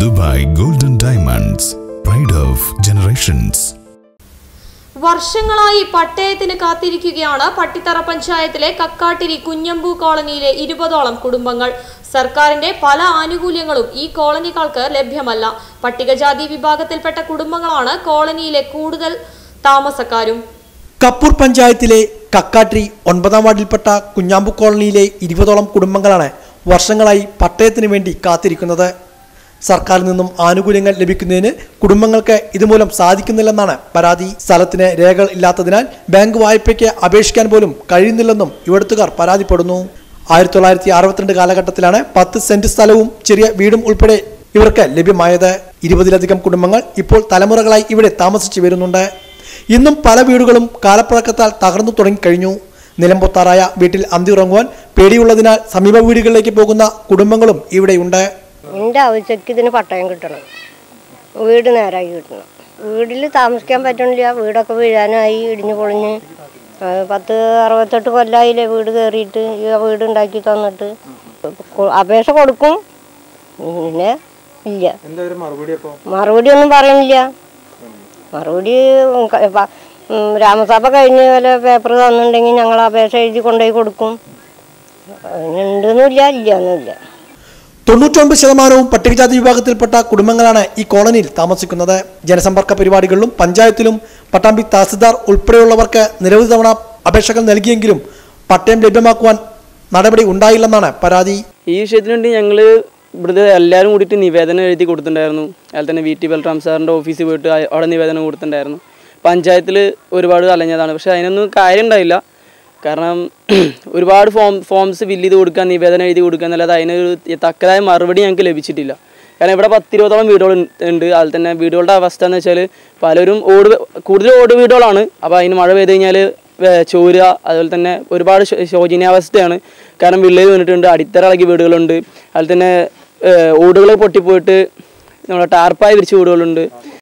Dubai golden diamonds pride of generations വർഷങ്ങളായി പട്ടയത്തിന് കാത്തിരിക്കുകയാണ് പട്ടിത്തറ പഞ്ചായത്തിലെ കക്കാട്ടിരി കുഞ്ഞമ്പു കോളനിയിലെ ഇരുപതോളം കുടുംബങ്ങൾ സർക്കാരിന്റെ പല ആനുകൂല്യങ്ങളും ഈ കോളനികൾക്ക് ലഭ്യമല്ല പട്ടികജാതി വിഭാഗത്തിൽപ്പെട്ട കുടുംബങ്ങളാണ് കോളനിയിലെ കൂടുതൽ താമസക്കാരും കപ്പൂർ പഞ്ചായത്തിലെ കക്കാട്രി ഒൻപതാം വാർഡിൽപ്പെട്ട കുഞ്ഞാമ്പു കോളനിയിലെ ഇരുപതോളം കുടുംബങ്ങളാണ് വർഷങ്ങളായി പട്ടയത്തിന് വേണ്ടി കാത്തിരിക്കുന്നത് സർക്കാരിൽ നിന്നും ആനുകൂല്യങ്ങൾ ലഭിക്കുന്നതിന് കുടുംബങ്ങൾക്ക് ഇതുമൂലം സാധിക്കുന്നില്ലെന്നാണ് പരാതി സ്ഥലത്തിന് രേഖകൾ ഇല്ലാത്തതിനാൽ ബാങ്ക് വായ്പയ്ക്ക് അപേക്ഷിക്കാൻ പോലും കഴിയുന്നില്ലെന്നും ഇവിടുത്തുകാർ പരാതിപ്പെടുന്നു ആയിരത്തി തൊള്ളായിരത്തി അറുപത്തിരണ്ട് കാലഘട്ടത്തിലാണ് പത്ത് സെന്റ് സ്ഥലവും ചെറിയ വീടും ഉൾപ്പെടെ ഇവർക്ക് ലഭ്യമായത് ഇരുപതിലധികം കുടുംബങ്ങൾ ഇപ്പോൾ തലമുറകളായി ഇവിടെ താമസിച്ചു വരുന്നുണ്ട് ഇന്നും പല വീടുകളും കാലപ്പഴക്കത്താൽ തകർന്നു തുടങ്ങിക്കഴിഞ്ഞു നിലംപൊത്താറായ വീട്ടിൽ അന്തി ഉറങ്ങുവാൻ പേടിയുള്ളതിനാൽ സമീപ വീടുകളിലേക്ക് പോകുന്ന കുടുംബങ്ങളും ഇവിടെയുണ്ട് എൻ്റെ ആവശ്യക്ക് ഇതിന് പട്ടയം കിട്ടണം വീട് നേരായി കിട്ടണം വീട്ടിൽ താമസിക്കാൻ പറ്റണില്ല വീടൊക്കെ വീഴാനായി ഇടിഞ്ഞു പൊളിഞ്ഞ് ആ, പത്ത് അറുപത്തെട്ട് കൊല്ലമായില്ലേ വീട് കയറിയിട്ട് ഈ വീട് ഉണ്ടാക്കി തന്നിട്ട് കൊ- അപേക്ഷ കൊടുക്കും പിന്നെ ഇല്ല മറുപടി ഒന്നും പറയണില്ല മറുപടി ഉം ക- പ- ഉം രാമസഭ കഴിഞ്ഞ് വല്ല പേപ്പർ തന്നിട്ടുണ്ടെങ്കിൽ ഞങ്ങൾ അപേക്ഷ എഴുതി കൊണ്ടുപോയി കൊടുക്കും അതിനുണ്ടെന്നില്ല ഇല്ല എന്നില്ല തൊണ്ണൂറ്റൊൻപത് ശതമാനവും പട്ടികജാതി വിഭാഗത്തിൽപ്പെട്ട കുടുംബങ്ങളാണ് ഈ കോളനിയിൽ താമസിക്കുന്നത് ജനസമ്പർക്ക പരിപാടികളിലും പഞ്ചായത്തിലും പട്ടാമ്പി തഹസിൽദാർ ഉൾപ്പെടെയുള്ളവർക്ക് നിരവധി തവണ അപേക്ഷകൾ നൽകിയെങ്കിലും പട്ടയം ലഭ്യമാക്കുവാൻ നടപടി ഉണ്ടായില്ലെന്നാണ് പരാതി ഈ വിഷയത്തിന് വേണ്ടി ഞങ്ങൾ ഇവിടുത്തെ എല്ലാവരും കൂടിയിട്ട് നിവേദനം എഴുതി കൊടുത്തിട്ടുണ്ടായിരുന്നു അതുപോലെ തന്നെ വി ടി ബൽറാം സാറിൻ്റെ ഓഫീസിൽ പോയിട്ട് അയ- അവിടെ നിവേദനം കൊടുത്തിട്ടുണ്ടായിരുന്നു പഞ്ചായത്തിൽ ഒരുപാട് അലഞ്ഞതാണ് പക്ഷേ അതിനൊന്നും കാര്യം ഉണ്ടായില്ല കാരണം ഒരുപാട് ഫോം ഫോംസ് ഫില്ല് ചെയ്ത് കൊടുക്കുക നിവേദനം എഴുതി കൊടുക്കുക എന്നല്ലാതെ അതിനൊരു തക്കതായ മറുപടി ഞങ്ങൾക്ക് ലഭിച്ചിട്ടില്ല കാരണം ഇവിടെ പത്തിരുപതോളം വീടുകൾ ഉണ്ട് അതിൽ തന്നെ വീടുകളുടെ അവസ്ഥ എന്ന് വെച്ചാൽ പലരും ഓട് കൂടുതൽ ഓട് വീടുകളാണ് അപ്പോൾ അതിന് മഴ പെയ്ത് കഴിഞ്ഞാൽ ചോരുക അതുപോലെ തന്നെ ഒരുപാട് ശോ- ശോചനീയാവസ്ഥയാണ് കാരണം വിള്ളൽ വീണിട്ടുണ്ട് അടിത്തറ ഇളകി വീടുകളുണ്ട് അതിൽ തന്നെ ഓടുകൾ പൊട്ടിപ്പോയിട്ട് നമ്മുടെ ടാർപ്പായി വിരിച്ച വീടുകളുണ്ട്